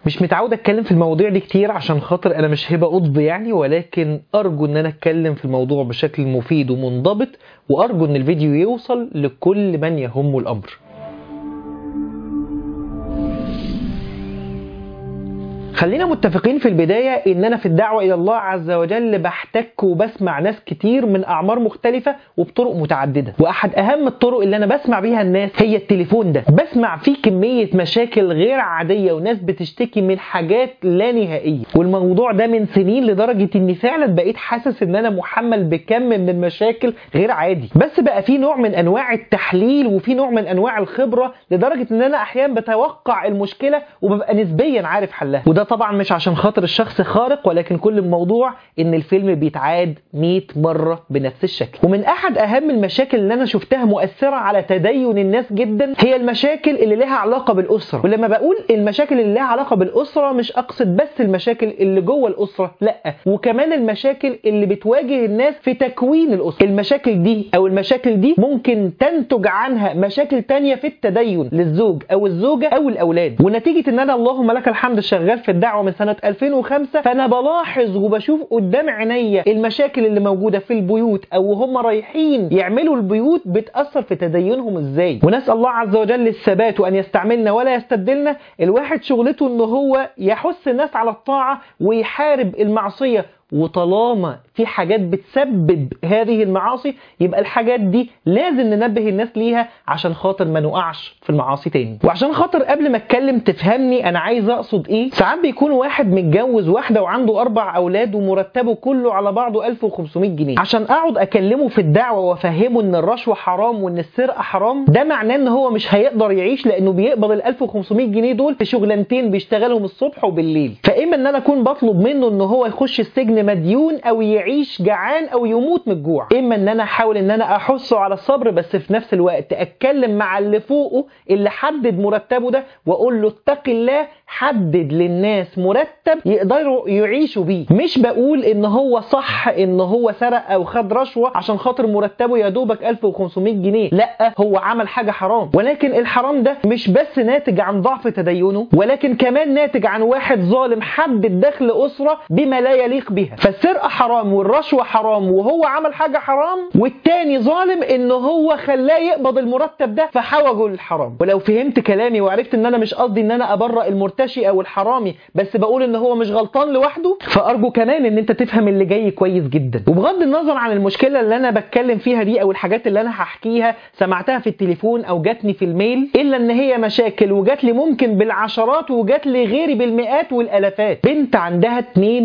مش متعود اتكلم في المواضيع دي كتير عشان خاطر انا مش هبه قطب يعني ولكن ارجو ان انا اتكلم في الموضوع بشكل مفيد ومنضبط وارجو ان الفيديو يوصل لكل من يهمه الامر خلينا متفقين في البداية إن أنا في الدعوة إلى الله عز وجل بحتك وبسمع ناس كتير من أعمار مختلفة وبطرق متعددة وأحد أهم الطرق اللي أنا بسمع بيها الناس هي التليفون ده بسمع فيه كمية مشاكل غير عادية وناس بتشتكي من حاجات لا نهائية والموضوع ده من سنين لدرجة إني فعلا بقيت حاسس إن أنا محمل بكم من المشاكل غير عادي بس بقى في نوع من أنواع التحليل وفي نوع من أنواع الخبرة لدرجة إن أنا أحيانا بتوقع المشكلة وببقى نسبيا عارف حلها وده طبعا مش عشان خاطر الشخص خارق ولكن كل الموضوع ان الفيلم بيتعاد 100 مره بنفس الشكل ومن احد اهم المشاكل اللي انا شفتها مؤثره على تدين الناس جدا هي المشاكل اللي لها علاقه بالاسره ولما بقول المشاكل اللي لها علاقه بالاسره مش اقصد بس المشاكل اللي جوه الاسره لا وكمان المشاكل اللي بتواجه الناس في تكوين الاسره المشاكل دي او المشاكل دي ممكن تنتج عنها مشاكل تانية في التدين للزوج او الزوجه او الاولاد ونتيجه ان انا اللهم لك الحمد شغال في الدعوه من سنه 2005 فانا بلاحظ وبشوف قدام عينيا المشاكل اللي موجوده في البيوت او هم رايحين يعملوا البيوت بتاثر في تدينهم ازاي ونسال الله عز وجل الثبات وان يستعملنا ولا يستبدلنا الواحد شغلته ان هو يحث الناس على الطاعه ويحارب المعصيه وطالما في حاجات بتسبب هذه المعاصي يبقى الحاجات دي لازم ننبه الناس ليها عشان خاطر ما نقعش في المعاصي تاني وعشان خاطر قبل ما اتكلم تفهمني انا عايز اقصد ايه ساعات بيكون واحد متجوز واحده وعنده اربع اولاد ومرتبه كله على بعضه 1500 جنيه عشان اقعد اكلمه في الدعوه وافهمه ان الرشوه حرام وان السرقه حرام ده معناه ان هو مش هيقدر يعيش لانه بيقبض ال 1500 جنيه دول في شغلانتين بيشتغلهم الصبح وبالليل فاما ان انا اكون بطلب منه ان هو يخش السجن مديون او يعيش جعان او يموت من الجوع اما ان انا احاول ان انا احثه على الصبر بس في نفس الوقت اتكلم مع اللي فوقه اللي حدد مرتبه ده واقول له اتق الله حدد للناس مرتب يقدروا يعيشوا بيه مش بقول ان هو صح ان هو سرق او خد رشوه عشان خاطر مرتبه يا دوبك 1500 جنيه لا هو عمل حاجه حرام ولكن الحرام ده مش بس ناتج عن ضعف تدينه ولكن كمان ناتج عن واحد ظالم حدد دخل اسره بما لا يليق بها فالسرقه حرام والرشوه حرام وهو عمل حاجه حرام والتاني ظالم ان هو خلاه يقبض المرتب ده فحوجه للحرام ولو فهمت كلامي وعرفت ان انا مش قصدي ان انا ابرأ المرتشي او الحرامي بس بقول ان هو مش غلطان لوحده فارجو كمان ان انت تفهم اللي جاي كويس جدا وبغض النظر عن المشكله اللي انا بتكلم فيها دي او الحاجات اللي انا هحكيها سمعتها في التليفون او جاتني في الميل الا ان هي مشاكل وجات لي ممكن بالعشرات وجات لي غيري بالمئات والالافات بنت عندها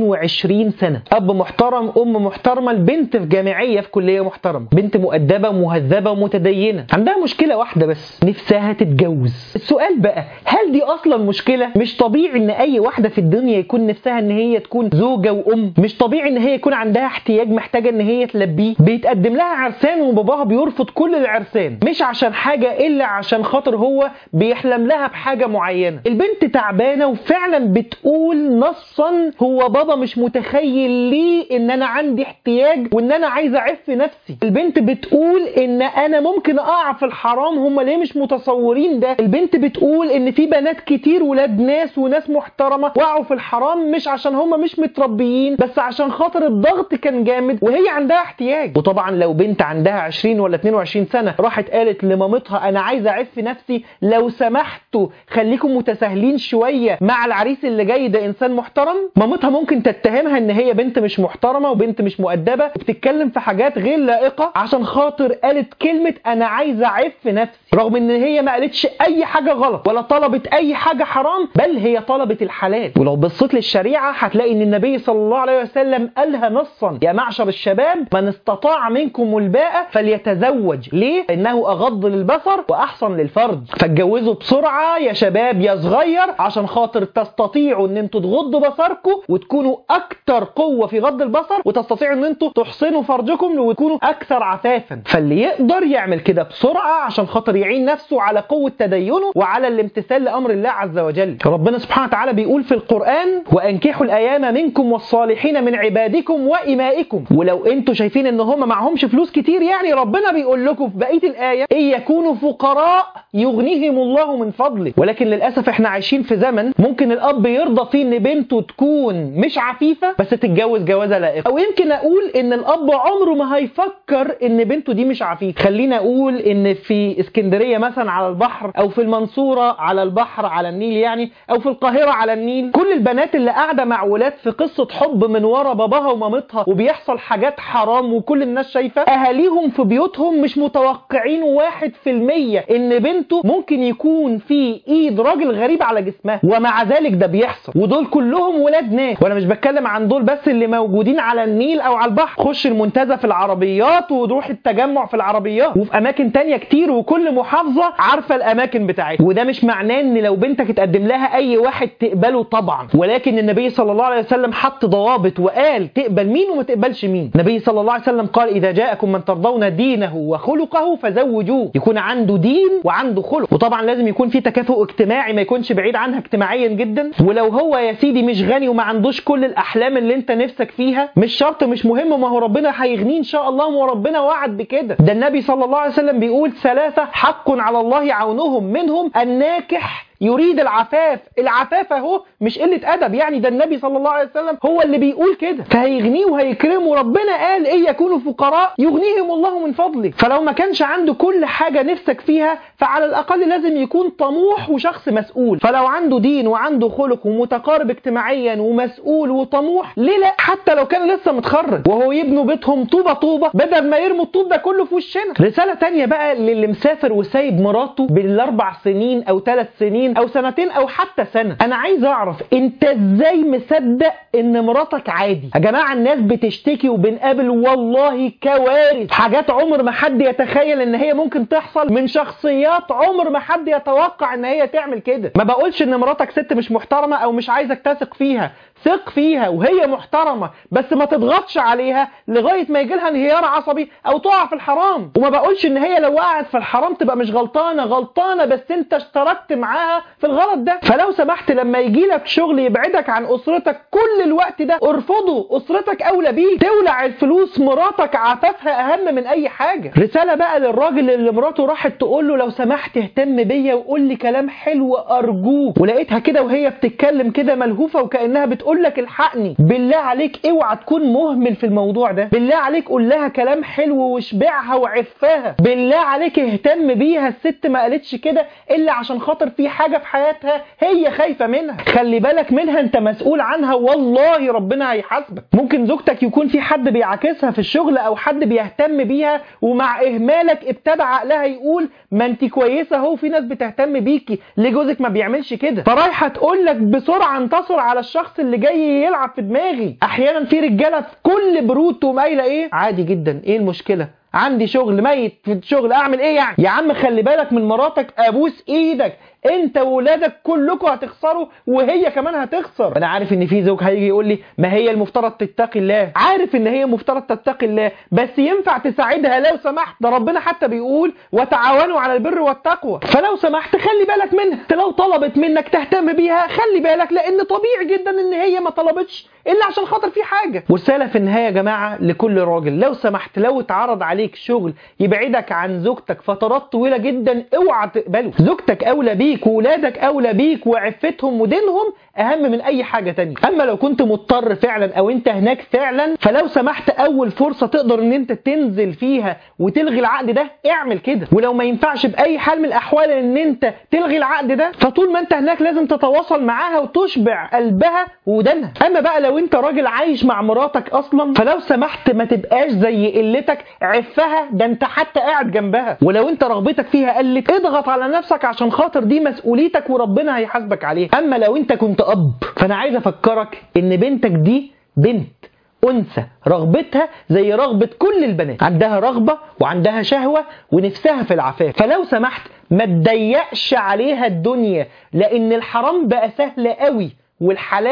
22 سنه اب محترم ام محترمه البنت في جامعيه في كليه محترمه بنت مؤدبه مهذبه ومتدينه عندها مشكله واحده بس نفسها تتجوز السؤال بقى هل دي اصلا مشكله مش طبيعي ان اي واحده في الدنيا يكون نفسها ان هي تكون زوجه وام مش طبيعي ان هي يكون عندها احتياج محتاجه ان هي تلبيه بيتقدم لها عرسان وباباها بيرفض كل العرسان مش عشان حاجه الا عشان خاطر هو بيحلم لها بحاجه معينه البنت تعبانه وفعلا بتقول نصا هو بابا مش متخيل ليه ان انا عندي احتياج وان انا عايزه اعف نفسي البنت بتقول ان انا ممكن اقع في الحرام هم ليه مش متصورين ده البنت بتقول ان في بنات كتير ولاد ناس وناس محترمه وقعوا في الحرام مش عشان هم مش متربيين بس عشان خاطر الضغط كان جامد وهي عندها احتياج وطبعا لو بنت عندها 20 ولا 22 سنه راحت قالت لمامتها انا عايزه اعف نفسي لو سمحتوا خليكم متساهلين شويه مع العريس اللي جاي ده انسان محترم مامتها ممكن تتهمها ان هي بنت مش محترمه وبنت مش مؤدبه وبتتكلم في حاجات غير لائقه عشان خاطر قالت كلمه انا عايزه اعف نفسي رغم ان هي ما قالتش اي حاجه غلط ولا طلبت اي حاجه حرام بل هي طلبت الحلال ولو بصيت للشريعه هتلاقي ان النبي صلى الله عليه وسلم قالها نصا يا معشر الشباب من استطاع منكم الباء فليتزوج ليه انه اغض للبصر واحسن للفرج فاتجوزوا بسرعه يا شباب يا صغير عشان خاطر تستطيعوا ان انتوا تغضوا بصركم وتكونوا اكتر قوه في غض البصر وتستطيعوا ان انتوا تحصنوا فرجكم وتكونوا اكثر عفافا فاللي يقدر يعمل كده بسرعه عشان خاطر يعين نفسه على قوه تدينه وعلى الامتثال لامر الله عز وجل ربنا سبحانه وتعالى بيقول في القران وانكحوا الايام منكم والصالحين من عبادكم وامائكم ولو انتوا شايفين ان هم معهمش فلوس كتير يعني ربنا بيقول لكم في بقيه الايه ان يكونوا فقراء يغنيهم الله من فضله ولكن للاسف احنا عايشين في زمن ممكن الاب يرضى فيه ان بنته تكون مش عفيفه بس تتجوز جوازه لائقه او يمكن اقول ان الاب عمره ما هيفكر ان بنته دي مش عفيفه خلينا اقول ان في اسكندريه مثلا على البحر او في المنصوره على البحر على النيل يعني او في القاهره على النيل كل البنات اللي قاعده مع ولاد في قصه حب من ورا باباها ومامتها وبيحصل حاجات حرام وكل الناس شايفه اهاليهم في بيوتهم مش متوقعين واحد في المية ان بنته ممكن يكون في ايد راجل غريب على جسمها ومع ذلك ده بيحصل ودول كلهم ولاد ناس وانا مش بتكلم عن دول بس اللي موجودين على النيل او على البحر خش المنتزه في العربيات وروح التجمع في العربيات وفي اماكن تانية كتير وكل محافظه عارفه الاماكن بتاعتها وده مش معناه ان لو بنتك اتقدم لها اي واحد تقبله طبعا ولكن النبي صلى الله عليه وسلم حط ضوابط وقال تقبل مين وما تقبلش مين النبي صلى الله عليه وسلم قال اذا جاءكم من ترضون دينه وخلقه فزوجوه يكون عنده دين وعنده خلق وطبعا لازم يكون في تكافؤ اجتماعي ما يكونش بعيد عنها اجتماعيا جدا ولو هو يا سيدي مش غني وما عندوش كل الاحلام اللي انت نفسك فيها مش شرط مش مهم ما هو ربنا هيغنيه ان شاء الله وربنا وعد بكده ده النبي صلى الله عليه وسلم بيقول ثلاثه حق على الله عونهم منهم الناكح يريد العفاف العفاف اهو مش قله ادب يعني ده النبي صلى الله عليه وسلم هو اللي بيقول كده فهيغنيه وهيكرمه ربنا قال ايه يكونوا فقراء يغنيهم الله من فضله فلو ما كانش عنده كل حاجه نفسك فيها فعلى الاقل لازم يكون طموح وشخص مسؤول فلو عنده دين وعنده خلق ومتقارب اجتماعيا ومسؤول وطموح ليه لا حتى لو كان لسه متخرج وهو يبنوا بيتهم طوبه طوبه بدل ما يرموا الطوب ده كله في وشنا رساله تانية بقى للي مسافر وسايب مراته بالاربع سنين او ثلاث سنين او سنتين او حتى سنه انا عايز اعرف انت ازاي مصدق ان مراتك عادي يا جماعه الناس بتشتكي وبنقابل والله كوارث حاجات عمر ما حد يتخيل ان هي ممكن تحصل من شخصيات عمر ما حد يتوقع ان هي تعمل كده ما بقولش ان مراتك ست مش محترمه او مش عايزك تثق فيها ثق فيها وهي محترمه بس ما تضغطش عليها لغايه ما يجي لها انهيار عصبي او تقع في الحرام وما بقولش ان هي لو وقعت في الحرام تبقى مش غلطانه غلطانه بس انت اشتركت معاها في الغلط ده فلو سمحت لما يجي لك شغل يبعدك عن اسرتك كل الوقت ده ارفضه اسرتك اولى بيك تولع الفلوس مراتك عفافها اهم من اي حاجه رساله بقى للراجل اللي مراته راحت تقول له لو سمحت اهتم بيا وقول لي كلام حلو ارجوك ولقيتها كده وهي بتتكلم كده ملهوفه وكانها بتقول لك الحقني بالله عليك اوعى تكون مهمل في الموضوع ده بالله عليك قول لها كلام حلو واشبعها وعفاها بالله عليك اهتم بيها الست ما قالتش كده الا عشان خاطر في حاجه في حياتها هي خايفه منها خلي بالك منها انت مسؤول عنها والله ربنا هيحاسبك ممكن زوجتك يكون في حد بيعاكسها في الشغل او حد بيهتم بيها ومع اهمالك ابتدى عقلها يقول ما انت كويسه اهو في ناس بتهتم بيكي ليه جوزك ما بيعملش كده فرايحه تقول لك بسرعه انتصر على الشخص اللي جاي يلعب في دماغي احيانا في رجاله في كل برود تقوم قايله ايه عادي جدا ايه المشكله عندي شغل ميت في الشغل اعمل ايه يعني يا عم خلي بالك من مراتك ابوس ايدك انت وولادك كلكم هتخسروا وهي كمان هتخسر انا عارف ان في زوج هيجي يقول لي ما هي المفترض تتقي الله عارف ان هي مفترض تتقي الله بس ينفع تساعدها لو سمحت ده ربنا حتى بيقول وتعاونوا على البر والتقوى فلو سمحت خلي بالك منها لو طلبت منك تهتم بيها خلي بالك لان طبيعي جدا ان هي ما طلبتش الا عشان خاطر في حاجه والرساله في النهايه يا جماعه لكل راجل لو سمحت لو اتعرض عليك شغل يبعدك عن زوجتك فترات طويله جدا اوعى تقبله زوجتك اولى بيك وولادك اولى بيك وعفتهم ودينهم اهم من اي حاجه تانية اما لو كنت مضطر فعلا او انت هناك فعلا فلو سمحت اول فرصه تقدر ان انت تنزل فيها وتلغي العقد ده اعمل كده ولو ما ينفعش باي حال من الاحوال ان انت تلغي العقد ده فطول ما انت هناك لازم تتواصل معاها وتشبع قلبها ودانها اما بقى لو انت راجل عايش مع مراتك اصلا فلو سمحت ما تبقاش زي قلتك عفها ده انت حتى قاعد جنبها ولو انت رغبتك فيها قلت اضغط على نفسك عشان خاطر دي مسؤوليتك وربنا هيحاسبك عليها اما لو انت كنت اب فانا عايز افكرك ان بنتك دي بنت أنثى رغبتها زي رغبة كل البنات عندها رغبة وعندها شهوة ونفسها في العفاف فلو سمحت ما تضيقش عليها الدنيا لأن الحرام بقى سهل قوي والحلال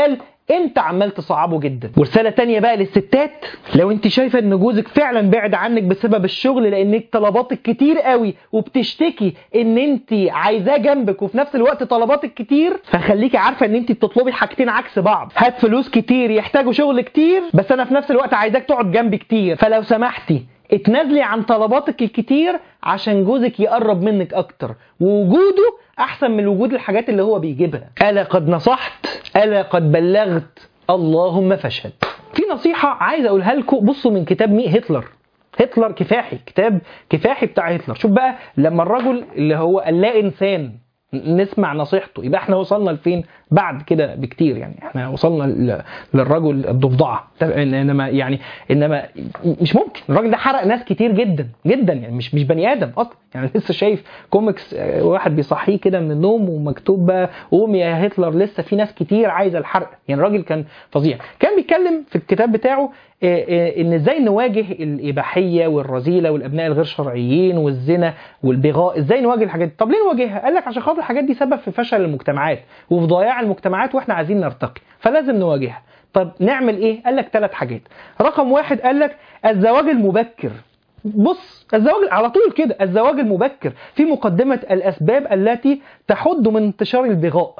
انت عمال تصعبه جدا ورساله تانية بقى للستات لو انت شايفه ان جوزك فعلا بعد عنك بسبب الشغل لانك طلباتك كتير قوي وبتشتكي ان انت عايزاه جنبك وفي نفس الوقت طلباتك كتير فخليكي عارفه ان انت بتطلبي حاجتين عكس بعض هات فلوس كتير يحتاجوا شغل كتير بس انا في نفس الوقت عايزاك تقعد جنبي كتير فلو سمحتي اتنازلي عن طلباتك الكتير عشان جوزك يقرب منك اكتر ووجوده احسن من وجود الحاجات اللي هو بيجيبها الا قد نصحت الا قد بلغت اللهم فاشهد في نصيحه عايز اقولها لكم بصوا من كتاب مي هتلر هتلر كفاحي كتاب كفاحي بتاع هتلر شوف بقى لما الرجل اللي هو اللا انسان نسمع نصيحته يبقى احنا وصلنا لفين بعد كده بكتير يعني احنا وصلنا ل- للرجل الضفدعه انما يعني انما مش ممكن الراجل ده حرق ناس كتير جدا جدا يعني مش مش بني ادم اصلا يعني لسه شايف كوميكس آه، واحد بيصحيه كده من النوم ومكتوب بقى قوم يا هتلر لسه في ناس كتير عايزه الحرق يعني الراجل كان فظيع كان بيتكلم في الكتاب بتاعه آه، آه، ان ازاي نواجه الاباحيه والرذيله والابناء الغير شرعيين والزنا والبغاء ازاي نواجه الحاجات دي طب ليه نواجهها قال لك عشان خاطر الحاجات دي سبب في فشل المجتمعات وفي ضياع المجتمعات واحنا عايزين نرتقي فلازم نواجهها طب نعمل ايه قال لك ثلاث حاجات رقم واحد قال لك الزواج المبكر بص الزواج على طول كده الزواج المبكر في مقدمة الأسباب التي تحد من انتشار البغاء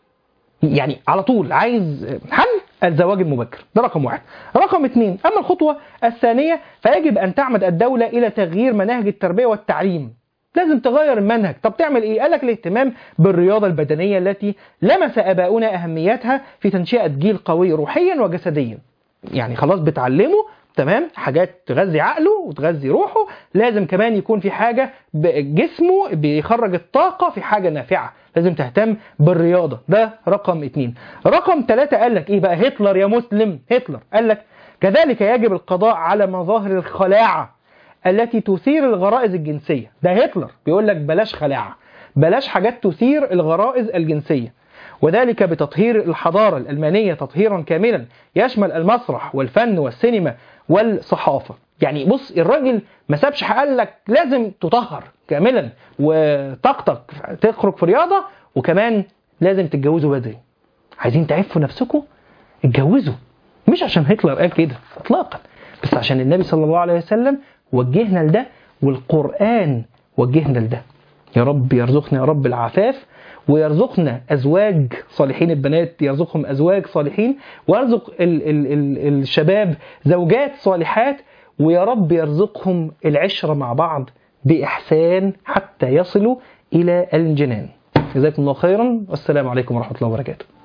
يعني على طول عايز حل الزواج المبكر ده رقم واحد رقم اثنين أما الخطوة الثانية فيجب أن تعمد الدولة إلى تغيير مناهج التربية والتعليم لازم تغير المنهج طب تعمل ايه قال لك الاهتمام بالرياضة البدنية التي لمس آباؤنا أهميتها في تنشئة جيل قوي روحيا وجسديا يعني خلاص بتعلمه تمام حاجات تغذي عقله وتغذي روحه لازم كمان يكون في حاجة ب- جسمه بيخرج الطاقة في حاجة نافعة لازم تهتم بالرياضة ده رقم اتنين رقم ثلاثة قال لك ايه بقى هتلر يا مسلم هتلر قال لك كذلك يجب القضاء على مظاهر الخلاعة التي تثير الغرائز الجنسية ده هتلر بيقول لك بلاش خلاعة بلاش حاجات تثير الغرائز الجنسية وذلك بتطهير الحضارة الألمانية تطهيرا كاملا يشمل المسرح والفن والسينما والصحافة يعني بص الراجل ما سابش قال لك لازم تطهر كاملا وطاقتك تخرج في رياضة وكمان لازم تتجوزوا بدري عايزين تعفوا نفسكم اتجوزوا مش عشان هتلر قال كده اطلاقا بس عشان النبي صلى الله عليه وسلم وجهنا لده والقرآن وجهنا لده يا رب يرزقنا يا رب العفاف ويرزقنا أزواج صالحين البنات يرزقهم أزواج صالحين ويرزق ال ال ال الشباب زوجات صالحات ويا رب يرزقهم العشرة مع بعض بإحسان حتى يصلوا إلى الجنان جزاكم الله خيرا والسلام عليكم ورحمة الله وبركاته